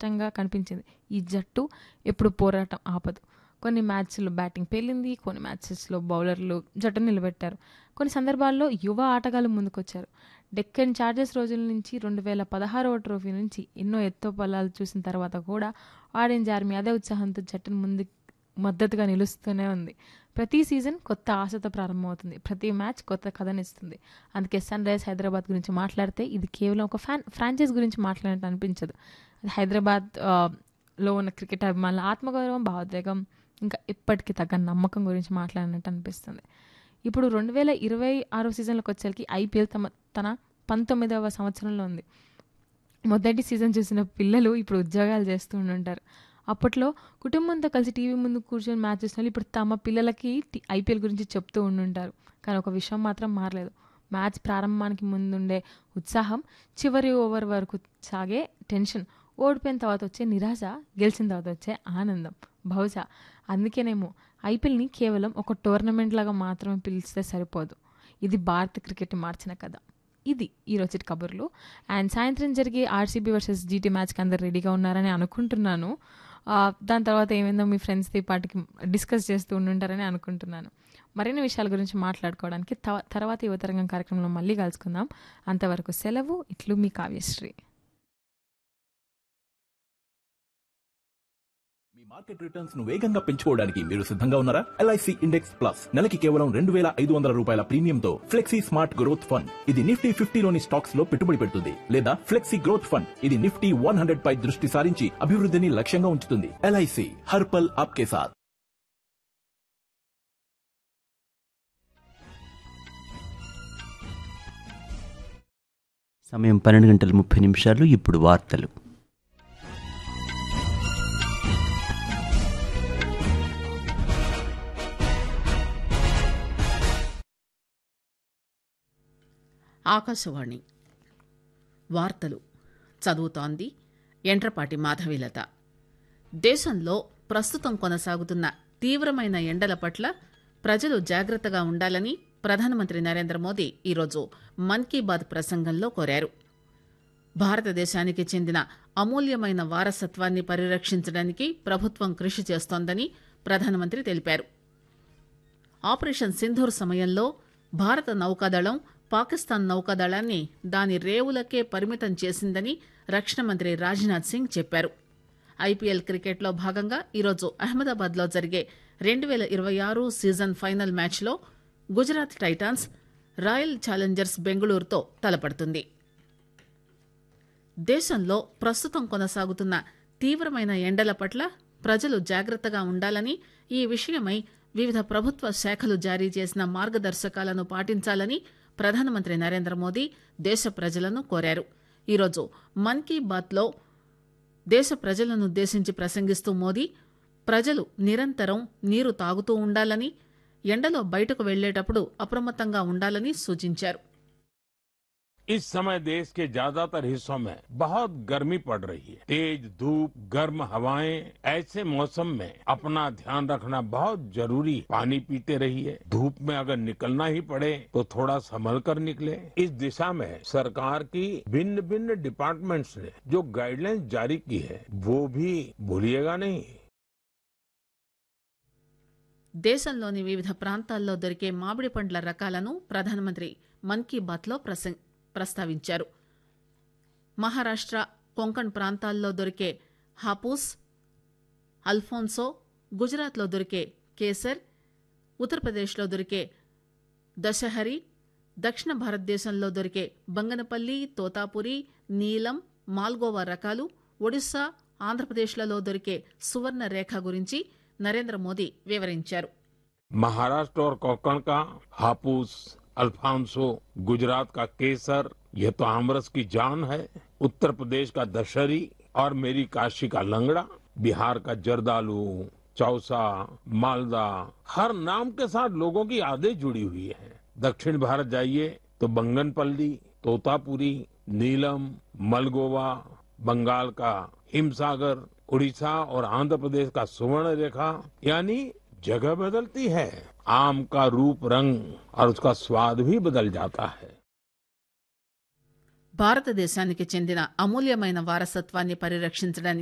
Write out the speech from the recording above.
స్పష్టంగా కనిపించింది ఈ జట్టు ఎప్పుడు పోరాటం ఆపదు కొన్ని మ్యాచ్ల్లో బ్యాటింగ్ పేలింది కొన్ని మ్యాచెస్లో బౌలర్లు జట్టును నిలబెట్టారు కొన్ని సందర్భాల్లో యువ ఆటగాళ్లు ముందుకొచ్చారు డెక్కన్ చార్జర్స్ రోజుల నుంచి రెండు వేల పదహారవ ట్రోఫీ నుంచి ఎన్నో ఎత్తో పల్లాలు చూసిన తర్వాత కూడా ఆడియన్స్ ఆర్మీ అదే ఉత్సాహంతో జట్టును ముందు మద్దతుగా నిలుస్తూనే ఉంది ప్రతి సీజన్ కొత్త ఆశతో ప్రారంభమవుతుంది ప్రతి మ్యాచ్ కొత్త కథనిస్తుంది అందుకే సన్ రైజ్ హైదరాబాద్ గురించి మాట్లాడితే ఇది కేవలం ఒక ఫ్యాన్ ఫ్రాంచైజ్ గురించి మాట్లాడినట్టు అనిపించదు అది హైదరాబాద్ ఆ, లో ఉన్న క్రికెట్ అభిమానుల ఆత్మగౌరవం భావోద్వేగం ఇంకా ఇప్పటికీ తగ్గ నమ్మకం గురించి మాట్లాడినట్టు అనిపిస్తుంది ఇప్పుడు రెండు వేల ఇరవై ఆరో సీజన్లోకి వచ్చేసరికి ఐపీఎల్ తమ తన పంతొమ్మిదవ సంవత్సరంలో ఉంది మొదటి సీజన్ చూసిన పిల్లలు ఇప్పుడు ఉద్యోగాలు చేస్తూ ఉంటారు అప్పట్లో కుటుంబంతో కలిసి టీవీ ముందు కూర్చొని మ్యాచ్ చూసిన వాళ్ళు ఇప్పుడు తమ పిల్లలకి టి- ఐపీఎల్ గురించి చెప్తూ ఉండుంటారు కానీ ఒక విషయం మాత్రం మారలేదు మ్యాచ్ ప్రారంభానికి ముందుండే ఉత్సాహం చివరి ఓవర్ వరకు సాగే టెన్షన్ ఓడిపోయిన తర్వాత వచ్చే నిరాశ గెలిచిన తర్వాత వచ్చే ఆనందం బహుశా అందుకేనేమో ఐపీఎల్ని కేవలం ఒక టోర్నమెంట్ లాగా మాత్రమే పిలిస్తే సరిపోదు ఇది భారత క్రికెట్ మార్చిన కథ ఇది ఈ రోజు కబుర్లు అండ్ సాయంత్రం జరిగే ఆర్సీబీ వర్సెస్ జీటీ మ్యాచ్కి అందరు రెడీగా ఉన్నారని అనుకుంటున్నాను ఆ, దాని తర్వాత ఏమైందో మీ ఫ్రెండ్స్తో పాటికి డిస్కస్ చేస్తూ ఉండుంటారని అనుకుంటున్నాను మరిన్ని విషయాల గురించి మాట్లాడుకోవడానికి తవ- తర్వాత యువతరంగం కార్యక్రమంలో మళ్ళీ కలుసుకుందాం అంతవరకు సెలవు ఇట్లు మీ కావ్యశ్రీ మీ మార్కెట్ రిటర్న్స్ ను వేగంగా పెంచుకోవడానికి మీరు సిద్ధంగా ఉన్నారా ఎల్ఐసి ఇండెక్స్ ప్లస్ నెలకి కేవలం రెండు వేల ఐదు వందల రూపాయల ప్రీమియంతో ఫ్లెక్సీ స్మార్ట్ గ్రోత్ ఫండ్ ఇది నిఫ్టీ ఫిఫ్టీలోని స్టాక్స్ లో పెట్టుబడి పెడుతుంది లేదా ఫ్లెక్సీ గ్రోత్ ఫండ్ ఇది నిఫ్టీ వన్ హండ్రెడ్ పై దృష్టి సారించి అభివృద్ధిని లక్ష్యంగా ఉంచుతుంది ఎల్ఐసి హర్పల్ ఆప్కే సాత్ సమయం పన్నెండు గంటల ముప్పై నిమిషాలు ఇప్పుడు వార్తలు ఆకాశవాణి వార్తలు చదువుతోంది ఎండ్రపాటి మాధవీలత దేశంలో ప్రస్తుతం కొనసాగుతున్న తీవ్రమైన ఎండల పట్ల ప్రజలు జాగ్రత్తగా ఉండాలని ప్రధానమంత్రి నరేంద్ర మోదీ ఈరోజు మన్ కీ బాత్ ప్రసంగంలో కోరారు భారతదేశానికి చెందిన అమూల్యమైన వారసత్వాన్ని పరిరక్షించడానికి ప్రభుత్వం కృషి చేస్తోందని ప్రధానమంత్రి తెలిపారు ఆపరేషన్ సింధూర్ సమయంలో భారత నౌకాదళం పాకిస్తాన్ నౌకాదళాన్ని దాని రేవులకే పరిమితం చేసిందని రక్షణ మంత్రి రాజ్నాథ్ సింగ్ చెప్పారు ఐపీఎల్ క్రికెట్లో భాగంగా ఈరోజు అహ్మదాబాద్లో జరిగే రెండు వేల ఇరవై ఆరు సీజన్ ఫైనల్ మ్యాచ్లో గుజరాత్ టైటాన్స్ రాయల్ ఛాలెంజర్స్ బెంగళూరుతో తలపడుతుంది దేశంలో ప్రస్తుతం కొనసాగుతున్న తీవ్రమైన ఎండల పట్ల ప్రజలు జాగ్రత్తగా ఉండాలని ఈ విషయమై వివిధ ప్రభుత్వ శాఖలు జారీ చేసిన మార్గదర్శకాలను పాటించాలని ప్రధానమంత్రి నరేంద్ర మోదీ దేశ ప్రజలను కోరారు ఈరోజు మన్ కీ బాత్లో దేశ ప్రజలను ఉద్దేశించి ప్రసంగిస్తూ మోదీ ప్రజలు నిరంతరం నీరు తాగుతూ ఉండాలని ఎండలో బయటకు వెళ్లేటప్పుడు అప్రమత్తంగా ఉండాలని సూచించారు इस समय देश के ज्यादातर हिस्सों में बहुत गर्मी पड़ रही है तेज धूप गर्म हवाएं ऐसे मौसम में अपना ध्यान रखना बहुत जरूरी है पानी पीते रहिए धूप में अगर निकलना ही पड़े तो थोड़ा संभल कर निकले इस दिशा में सरकार की भिन्न भिन्न डिपार्टमेंट्स ने जो गाइडलाइंस जारी की है वो भी भूलिएगा नहीं దేశంలోని వివిధ ప్రాంతాల్లో దొరికే మామిడి పండ్ల రకాలను ప్రధానమంత్రి మన్ కీ బాత్లో ప్రసంగ ప్రస్తావించారు మహారాష్ట్ర కొంకణ్ ప్రాంతాల్లో దొరికే హాపూస్ అల్ఫోన్సో గుజరాత్లో దొరికే కేసర్ ఉత్తరప్రదేశ్లో దొరికే దశహరి దక్షిణ భారతదేశంలో దొరికే బంగనపల్లి తోతాపురి నీలం మాల్గోవా రకాలు ఒడిశా ఆంధ్రప్రదేశ్లలో దొరికే సువర్ణ రేఖ గురించి నరేంద్ర మోదీ వివరించారు महाराष्ट्र और कोंकण का हापुस अल्फांसो गुजरात का केसर यह तो आमरस की जान है उत्तर प्रदेश का दशहरी और मेरी काशी का लंगड़ा बिहार का जर्दालू चौसा मालदा हर नाम के साथ लोगों की यादें जुड़ी हुई है दक्षिण भारत जाइए तो बंगनपल्ली तोतापुरी नीलम मलगोवा बंगाल का हिमसागर उड़ीसा और आंध्र प्रदेश का सुवर्ण रेखा यानी जगह बदलती है आम का रूप रंग और उसका स्वाद भी बदल जाता है భారతదేశానికి చెందిన అమూల్యమైన వారసత్వాన్ని పరిరక్షించడానికి